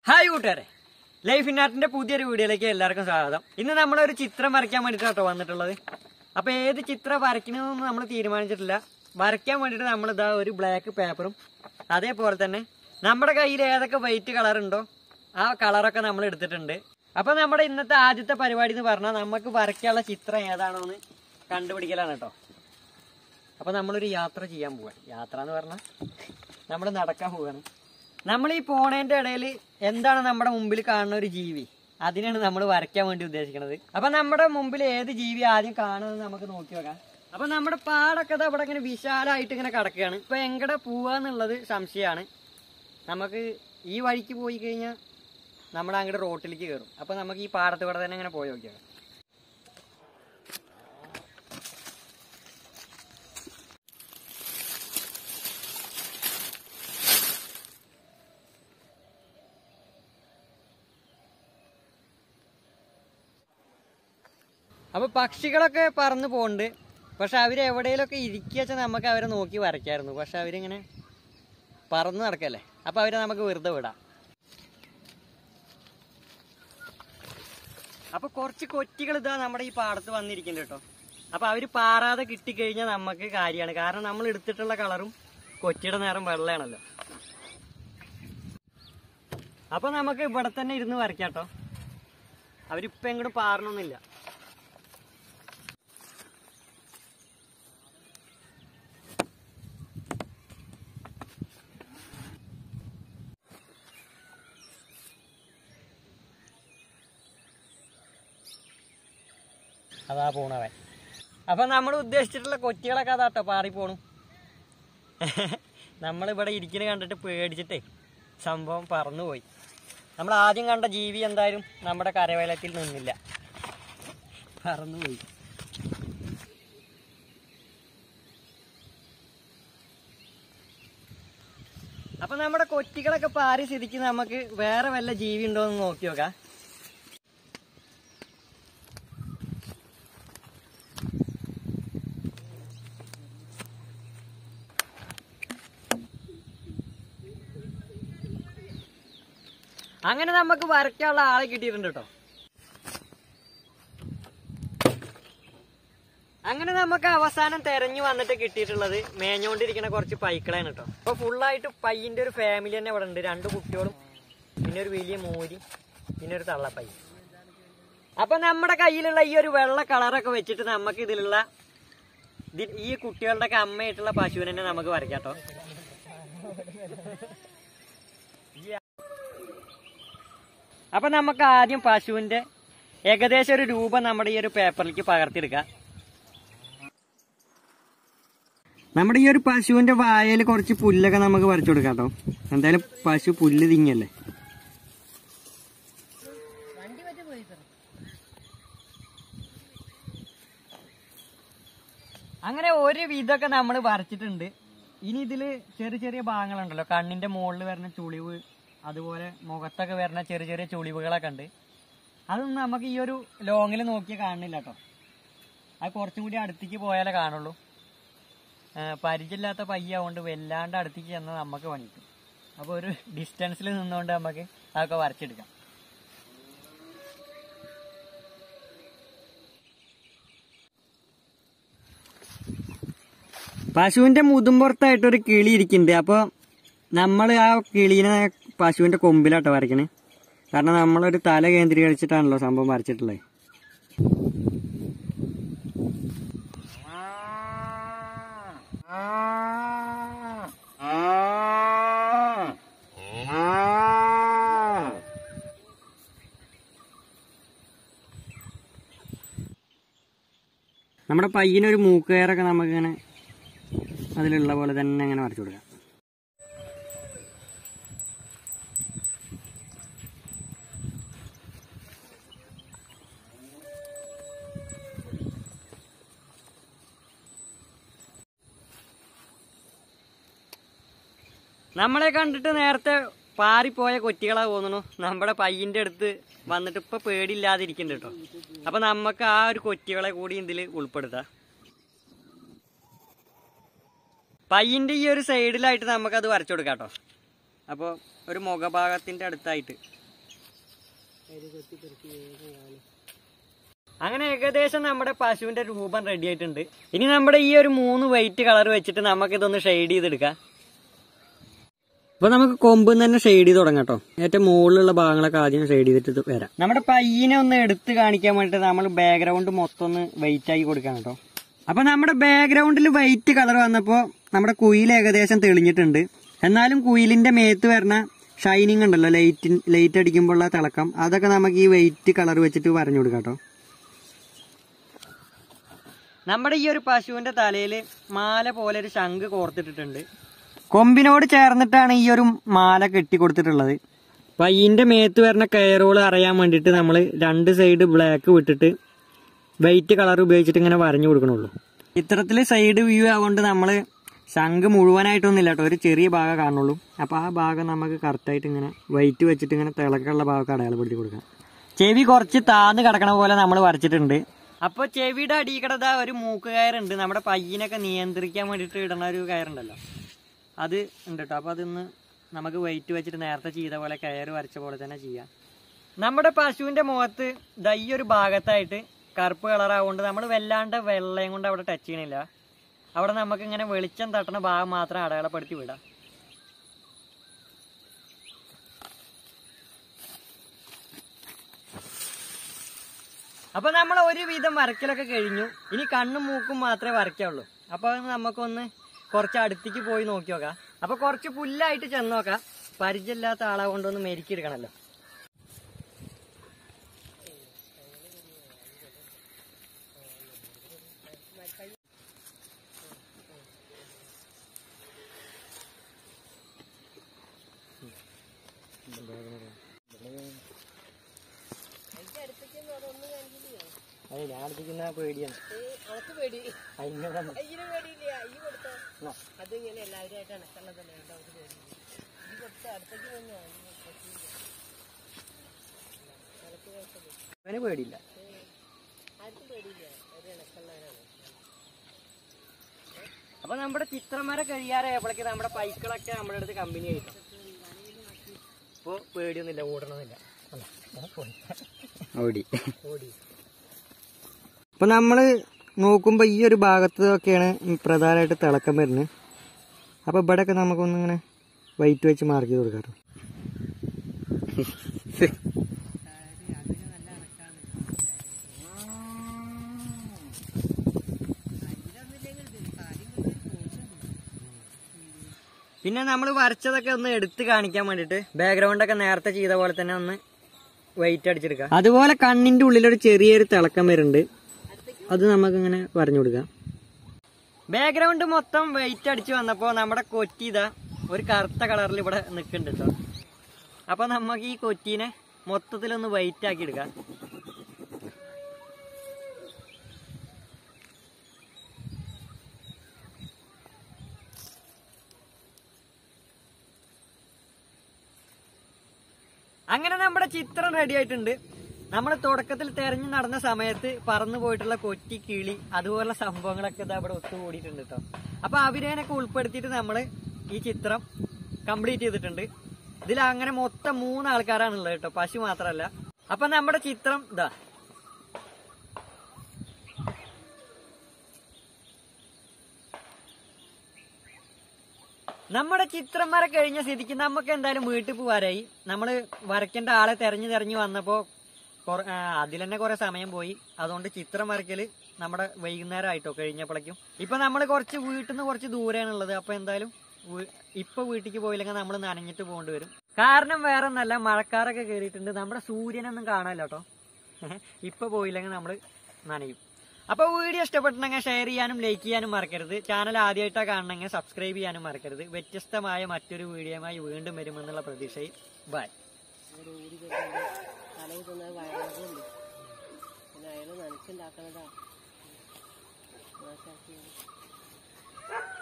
Hi കൂട്ടുകാരെ life in ആർട്ടിന്റെ പുതിയൊരു വീഡിയോയിലേക്ക് എല്ലാവർക്കും സ്വാഗതം ഇന്ന് നമ്മളൊരു ചിത്രം വരയ്ക്കാൻ വേണ്ടിയിട്ടാണ് കേട്ടോ വന്നിട്ടുള്ളത് അപ്പൊ ഏത് ചിത്രം വരയ്ക്കണമെന്ന് നമ്മൾ തീരുമാനിച്ചിട്ടില്ല വരയ്ക്കാൻ വേണ്ടിയിട്ട് നമ്മൾ ഇതാ ഒരു ബ്ലാക്ക് പേപ്പറും അതേപോലെ തന്നെ നമ്മുടെ കയ്യിൽ ഏതൊക്കെ വൈറ്റ് കളർ ഉണ്ടോ ആ കളറൊക്കെ നമ്മൾ എടുത്തിട്ടുണ്ട് അപ്പൊ നമ്മുടെ ഇന്നത്തെ ആദ്യത്തെ പരിപാടി എന്ന് പറഞ്ഞാൽ നമുക്ക് വരയ്ക്കാനുള്ള ചിത്രം ഏതാണോ എന്ന് കണ്ടുപിടിക്കലാണ് കേട്ടോ അപ്പൊ നമ്മളൊരു യാത്ര ചെയ്യാൻ പോവാൻ യാത്ര എന്ന് പറഞ്ഞാൽ നമ്മൾ നടക്കാൻ പോവാണ് നമ്മൾ ഈ പോണേന്റെ ഇടയിൽ എന്താണ് നമ്മുടെ മുമ്പിൽ കാണുന്ന ഒരു ജീവി അതിനാണ് നമ്മൾ വരയ്ക്കാൻ വേണ്ടി ഉദ്ദേശിക്കുന്നത് അപ്പൊ നമ്മുടെ മുമ്പിൽ ഏത് ജീവി ആദ്യം കാണുന്നത് നമുക്ക് നോക്കി നോക്കാം അപ്പൊ നമ്മുടെ പാടൊക്കെ ദാ ഇവിടെ ഇങ്ങനെ വിശാലമായിട്ട് ഇങ്ങനെ കിടക്കുകയാണ് ഇപ്പൊ എങ്ങടെ പോവാന്നുള്ളത് സംശയമാണ് നമുക്ക് ഈ വഴിക്ക് പോയി കഴിഞ്ഞാൽ നമ്മൾ അങ്ങോട്ട് റോട്ടിലേക്ക് കയറും അപ്പൊ നമുക്ക് ഈ പാടത്ത് കൂടെ തന്നെ ഇങ്ങനെ പോയി നോക്കിയാൽ അപ്പൊ പക്ഷികളൊക്കെ പറന്ന് പോകുന്നുണ്ട് പക്ഷെ അവര് എവിടെയെങ്കിലൊക്കെ ഇരിക്കുക വെച്ചാൽ നമുക്ക് അവരെ നോക്കി വരയ്ക്കായിരുന്നു പക്ഷെ അവരിങ്ങനെ പറന്ന് നടക്കല്ലേ അപ്പൊ അവരെ നമുക്ക് വെറുതെ വിടാം അപ്പൊ കുറച്ച് കൊറ്റികൾ ഇതാ നമ്മുടെ ഈ പാടത്ത് വന്നിരിക്കുന്നുണ്ട് കേട്ടോ അപ്പൊ അവര് പാറാതെ കിട്ടിക്കഴിഞ്ഞാൽ നമുക്ക് കാര്യമാണ് കാരണം നമ്മൾ എടുത്തിട്ടുള്ള കളറും കൊച്ചിയുടെ നേരം വെള്ളയാണല്ലോ അപ്പൊ നമുക്ക് ഇവിടെ തന്നെ ഇരുന്ന് വരയ്ക്കാം കേട്ടോ അവരിപ്പൊ എങ്ങോട്ടും പാറണമൊന്നുമില്ല അതാ പോണവൻ അപ്പൊ നമ്മൾ ഉദ്ദേശിച്ചിട്ടുള്ള കൊറ്റികളൊക്കെ അതാട്ടോ പാറി പോണു നമ്മളിവിടെ ഇരിക്കുന്ന കണ്ടിട്ട് പേടിച്ചിട്ടേ സംഭവം പറന്നുപോയി നമ്മൾ ആദ്യം കണ്ട ജീവി എന്തായാലും നമ്മുടെ കരവേലത്തിൽ നിന്നില്ല പറന്നുപോയി അപ്പൊ നമ്മുടെ കൊറ്റികളൊക്കെ പാറി സ്ഥിതിക്ക് നമുക്ക് വേറെ വല്ല ജീവി ഉണ്ടോ എന്ന് നോക്കി നോക്കാം അങ്ങനെ നമുക്ക് വരയ്ക്കാനുള്ള ആളെ കിട്ടിയിട്ടുണ്ട് കേട്ടോ അങ്ങനെ നമുക്ക് അവസാനം തെരഞ്ഞു വന്നിട്ട് കിട്ടിയിട്ടുള്ളത് മേഞ്ഞോണ്ടിരിക്കുന്ന കുറച്ച് പൈക്കളാണ് കേട്ടോ അപ്പൊ ഫുള്ളായിട്ട് പയ്യന്റെ ഒരു ഫാമിലി തന്നെ ഇവിടെ ഉണ്ട് രണ്ട് കുട്ടികളും പിന്നെ ഒരു വലിയ മോരി പിന്നെ ഒരു തള്ളപ്പൈ അപ്പൊ നമ്മുടെ കയ്യിലുള്ള ഈ ഒരു വെള്ള കളറൊക്കെ വെച്ചിട്ട് നമുക്ക് ഇതിലുള്ള ഇത് ഈ കുട്ടികളുടെ ഒക്കെ അമ്മയായിട്ടുള്ള പശുവിനെ തന്നെ നമുക്ക് വരയ്ക്കാം കേട്ടോ അപ്പൊ നമുക്ക് ആദ്യം പശുവിന്റെ ഏകദേശം ഒരു രൂപം നമ്മുടെ ഈ ഒരു പേപ്പറിലേക്ക് പകർത്തിയെടുക്കാം നമ്മുടെ ഈ ഒരു പശുവിന്റെ വായയിൽ കുറച്ച് പുല്ലൊക്കെ നമുക്ക് വരച്ചു കൊടുക്കാം കേട്ടോ എന്തായാലും പശു പുല്ല് തിങ്ങല്ലേ അങ്ങനെ ഒരു വിധമൊക്കെ നമ്മൾ വരച്ചിട്ടുണ്ട് ഇനി ഇതില് ചെറിയ ചെറിയ ഭാഗങ്ങളുണ്ടല്ലോ കണ്ണിന്റെ മുകളിൽ വരുന്ന ചുളിവ് അതുപോലെ മുഖത്തൊക്കെ വരുന്ന ചെറിയ ചെറിയ ചുളിവുകളൊക്കെ ഉണ്ട് അതൊന്നും നമുക്ക് ഈ ഒരു ലോങ്ങിൽ നോക്കിയാൽ കാണുന്നില്ല കേട്ടോ അത് കുറച്ചും കൂടി അടുത്തേക്ക് പോയാലേ കാണുള്ളൂ ആ, പരിചയമില്ലാത്ത പയ്യാവുകൊണ്ട് വല്ലാണ്ട് അടുത്തേക്ക് ചെന്നാൽ നമുക്ക് പണിക്കും അപ്പോൾ ഒരു ഡിസ്റ്റൻസിൽ നിന്നുകൊണ്ട് നമുക്ക് അതൊക്കെ വരച്ചെടുക്കാം പശുവിന്റെ മുതുമ്പുറത്തായിട്ട് ഒരു കിളി ഇരിക്കുന്നുണ്ട് അപ്പോൾ നമ്മൾ ആ കിളീനെ പശുവിന്റെ കൊമ്പിലാട്ടോ വരയ്ക്കണേ കാരണം നമ്മളൊരു തല കേന്ദ്രീകരിച്ചിട്ടാണല്ലോ സംഭവം വരച്ചിട്ടുള്ളത് നമ്മുടെ പയ്യനൊരു മൂക്കുകയറൊക്കെ നമുക്കിങ്ങനെ അതിലുള്ള പോലെ തന്നെ അങ്ങനെ വരച്ചു കൊടുക്കാം നമ്മളെ കണ്ടിട്ട് നേരത്തെ പാറിപ്പോയ കൊറ്റികളാ തോന്നുന്നു നമ്മുടെ പയ്യന്റെ അടുത്ത് വന്നിട്ട് ഇപ്പൊ പേടിയില്ലാതിരിക്കുന്നുണ്ട് കേട്ടോ അപ്പൊ നമുക്ക് ആ ഒരു കൊറ്റികളെ കൂടി ഇതിൽ ഉൾപ്പെടുത്താം പയ്യന്റെ ഈ ഒരു സൈഡിലായിട്ട് നമുക്കത് വരച്ചു കൊടുക്കാം കേട്ടോ അപ്പോൾ ഒരു മുഖഭാഗത്തിൻ്റെ അടുത്തായിട്ട് അങ്ങനെ ഏകദേശം നമ്മുടെ പശുവിന്റെ രൂപം റെഡി ആയിട്ടുണ്ട് ഇനി നമ്മുടെ ഈ ഒരു മൂന്ന് വൈറ്റ് കളർ വെച്ചിട്ട് നമുക്ക് ഇതൊന്ന് ഷെയ്ഡ് ചെയ്തെടുക്കാം അപ്പൊ നമുക്ക് കൊമ്പ് തന്നെ ഷെയ്ഡ് ചെയ്ത് തുടങ്ങാം കേട്ടോ ഏറ്റവും മുകളിലുള്ള ഭാഗങ്ങളൊക്കെ ആദ്യം ഷെയ്ഡ് ചെയ്തിട്ട് വരാം നമ്മുടെ പയ്യനെ ഒന്ന് എടുത്ത് കാണിക്കാൻ വേണ്ടിട്ട് നമ്മൾ ബാക്ക്ഗ്രൗണ്ട് മൊത്തം ഒന്ന് വൈറ്റ് ആക്കി കൊടുക്കാം കേട്ടോ അപ്പൊ നമ്മുടെ ബാക്ക്ഗ്രൗണ്ടിൽ വൈറ്റ് കളർ വന്നപ്പോ നമ്മുടെ കുയിൽ ഏകദേശം തെളിഞ്ഞിട്ടുണ്ട് എന്നാലും കുയിലിന്റെ മേത്ത് വരുന്ന ഷൈനിങ് ഉണ്ടല്ലോ ലൈറ്റ് ലൈറ്റ് അടിക്കുമ്പോഴുള്ള തിളക്കം അതൊക്കെ നമുക്ക് ഈ വൈറ്റ് കളർ വെച്ചിട്ട് വരഞ്ഞു കൊടുക്കാം കേട്ടോ നമ്മുടെ ഈ ഒരു പശുവിന്റെ തലയിൽ മാല പോലെ ഒരു ശംഖ് കോർത്തിട്ടിട്ടുണ്ട് കൊമ്പിനോട് ചേർന്നിട്ടാണ് ഈ ഒരു മാല കെട്ടി കൊടുത്തിട്ടുള്ളത് പയ്യന്റെ മേത്ത് വരുന്ന കയറുകൾ അറിയാൻ വേണ്ടിയിട്ട് നമ്മൾ രണ്ട് സൈഡ് ബ്ലാക്ക് വിട്ടിട്ട് വൈറ്റ് കളർ ഉപയോഗിച്ചിട്ട് ഇങ്ങനെ വരഞ്ഞു കൊടുക്കണുള്ളൂ ഇത്തരത്തിൽ സൈഡ് വ്യൂ ആവുകൊണ്ട് നമ്മൾ ശംഖ് മുഴുവനായിട്ടൊന്നുമില്ല കേട്ടോ ഒരു ചെറിയ ഭാഗം കാണുള്ളൂ അപ്പോൾ ആ ഭാഗം നമുക്ക് കറക്റ്റായിട്ട് ഇങ്ങനെ വൈറ്റ് വെച്ചിട്ട് ഇങ്ങനെ തിളക്കുള്ള ഭാഗമൊക്കെ അടയാളപ്പെടുത്തി കൊടുക്കാം ചെവി കുറച്ച് താന്ന് കിടക്കണ പോലെ നമ്മൾ വരച്ചിട്ടുണ്ട് അപ്പോൾ ചെവിയുടെ അടിക്കടത ഒരു മൂക്ക് കയറുണ്ട് നമ്മുടെ പയ്യനൊക്കെ നിയന്ത്രിക്കാൻ വേണ്ടിയിട്ട് ഇടുന്ന ഒരു കയറുണ്ടല്ലോ അത് ഉണ്ട് കേട്ടോ അപ്പോൾ അതൊന്ന് നമുക്ക് വെയിറ്റ് വെച്ചിട്ട് നേരത്തെ ചെയ്ത പോലെ കയറ് വരച്ച പോലെ തന്നെ ചെയ്യാം നമ്മുടെ പശുവിന്റെ മുഖത്ത് ദാ ഈ ഒരു ഭാഗത്തായിട്ട് കറുപ്പ് കളറാവുകൊണ്ട് നമ്മൾ വല്ലാണ്ട് വെള്ളയും കൊണ്ട് അവിടെ ടച്ച് ചെയ്യണില്ല അവിടെ നമുക്ക് ഇങ്ങനെ വെളിച്ചം തട്ടുന്ന ഭാഗം മാത്രം അടയാളപ്പെടുത്തി വിടാം അപ്പൊ നമ്മൾ ഒരുവിധം വരയ്ക്കലൊക്കെ കഴിഞ്ഞു ഇനി കണ്ണും മൂക്കും മാത്രമേ വരയ്ക്കാവുള്ളൂ അപ്പൊ അത് നമുക്കൊന്ന് കുറച്ച് അടുത്തേക്ക് പോയി നോക്കി നോക്കാം അപ്പൊ കുറച്ച് പുല്ലായിട്ട് ചെന്ന് നോക്കാം പരിചയമില്ലാത്ത ആളെ കൊണ്ടൊന്ന് മെരുക്കിയെടുക്കണല്ലോ അതെ ഞാൻ അടുപ്പിക്കുന്ന പേടിയാണ് അതിനെ വന്ന് ആ. അതിങ്ങനെ എല്ലാവരുമായിട്ട് ഇണക്കണതല്ലേ നമുക്ക് പേടി ഈ കൊടുത്ത് അടുത്തേക്ക് വന്നു അവന് പേടിയില്ല ആർക്കും പേടിയില്ല ഒരു ഇണക്കുള്ളവരാണ് അപ്പൊ നമ്മുടെ ചിത്രമര കഴിയാറായപ്പോഴേക്ക് നമ്മുടെ പൈക്കളൊക്കെ നമ്മുടെ അടുത്ത് കമ്പനി ആയിട്ട് ഇപ്പൊ പേടിയൊന്നുമില്ല ഓടണമെന്നില്ല ഓടി ഓടി അപ്പൊ നമ്മള് നോക്കുമ്പോ ഈ ഒരു ഭാഗത്തൊക്കെയാണ് പ്രധാനമായിട്ട് തിളക്കം വരുന്നത് അപ്പൊ ഇവിടെയൊക്കെ നമുക്കൊന്നിങ്ങനെ വൈറ്റ് വെച്ച് മാർക്ക് ചെയ്ത് കൊടുക്കാറ് പിന്നെ നമ്മൾ വരച്ചതൊക്കെ ഒന്ന് എടുത്ത് കാണിക്കാൻ വേണ്ടിട്ട് ബാക്ക്ഗ്രൗണ്ട് ഒക്കെ നേരത്തെ ചെയ്ത പോലെ തന്നെ ഒന്ന് വൈറ്റ് അടിച്ചെടുക്കാം അതുപോലെ കണ്ണിന്റെ ഉള്ളിലൊരു ചെറിയൊരു തിളക്കം വരുന്നുണ്ട് അത് നമുക്ക് ഇങ്ങനെ പറഞ്ഞു കൊടുക്കാം ബാക്ക്ഗ്രൗണ്ട് മൊത്തം വൈറ്റ് അടിച്ച് വന്നപ്പോൾ നമ്മുടെ കൊറ്റി ഇതാ ഒരു കറുത്ത കളറിൽ ഇവിടെ നിൽക്കുന്നുണ്ട് കേട്ടോ അപ്പൊ നമുക്ക് ഈ കൊറ്റീനെ മൊത്തത്തിലൊന്ന് വൈറ്റ് ആക്കി എടുക്കാം അങ്ങനെ നമ്മുടെ ചിത്രം റെഡി ആയിട്ടുണ്ട് നമ്മൾ തുടക്കത്തിൽ തെരഞ്ഞു നടന്ന സമയത്ത് പറന്നു പോയിട്ടുള്ള കൊറ്റി കിളി അതുപോലുള്ള സംഭവങ്ങളൊക്കെ ഇതാ ഇവിടെ ഒത്തുകൂടിയിട്ടുണ്ട് കേട്ടോ അപ്പൊ അവരേനൊക്കെ ഉൾപ്പെടുത്തിയിട്ട് നമ്മൾ ഈ ചിത്രം കംപ്ലീറ്റ് ചെയ്തിട്ടുണ്ട് ഇതിൽ അങ്ങനെ മൊത്തം മൂന്ന് ആൾക്കാരാണുള്ളത് കേട്ടോ പശു മാത്രമല്ല അപ്പൊ നമ്മുടെ ചിത്രം ഇതാ നമ്മുടെ ചിത്രം വര കഴിഞ്ഞ സ്ഥിതിക്ക് നമുക്ക് എന്തായാലും വീട്ടിൽ പോവാറായി നമ്മൾ വരയ്ക്കേണ്ട ആളെ തെരഞ്ഞു തെരഞ്ഞു വന്നപ്പോൾ അതിൽ തന്നെ കുറെ സമയം പോയി അതുകൊണ്ട് ചിത്രം വരയ്ക്കല് നമ്മുടെ വൈകുന്നേരം ആയിട്ടോ കഴിഞ്ഞപ്പോഴേക്കും ഇപ്പൊ നമ്മൾ കുറച്ച് വീട്ടിൽ നിന്ന് കുറച്ച് ദൂരെയാണുള്ളത് അപ്പൊ എന്തായാലും വീ- ഇപ്പൊ വീട്ടിലേക്ക് പോയില്ലെങ്കിൽ നമ്മൾ നനഞ്ഞിട്ട് പോകേണ്ടി വരും കാരണം വേറെ ഒന്നല്ല മഴക്കാരൊക്കെ കയറിയിട്ടുണ്ട് നമ്മുടെ സൂര്യനൊന്നും കാണാനില്ല കേട്ടോ ഇപ്പൊ പോയില്ലെങ്കിൽ നമ്മൾ നനയും അപ്പൊ വീഡിയോ ഇഷ്ടപ്പെട്ടിട്ടുണ്ടെങ്കിൽ ഷെയർ ചെയ്യാനും ലൈക്ക് ചെയ്യാനും മറക്കരുത് ചാനൽ ആദ്യമായിട്ടാണ് കാണണമെങ്കിൽ സബ്സ്ക്രൈബ് ചെയ്യാനും മറക്കരുത് വ്യത്യസ്തമായ മറ്റൊരു വീഡിയോയുമായി വീണ്ടും വരുമെന്നുള്ള പ്രതീക്ഷയിൽ ബൈ തലയിൽ തിന്നത് വയറിളകുന്നുണ്ട് പിന്നെ അയാൾ നനച്ചുണ്ടാക്കണതാ നാശാക്കിയത്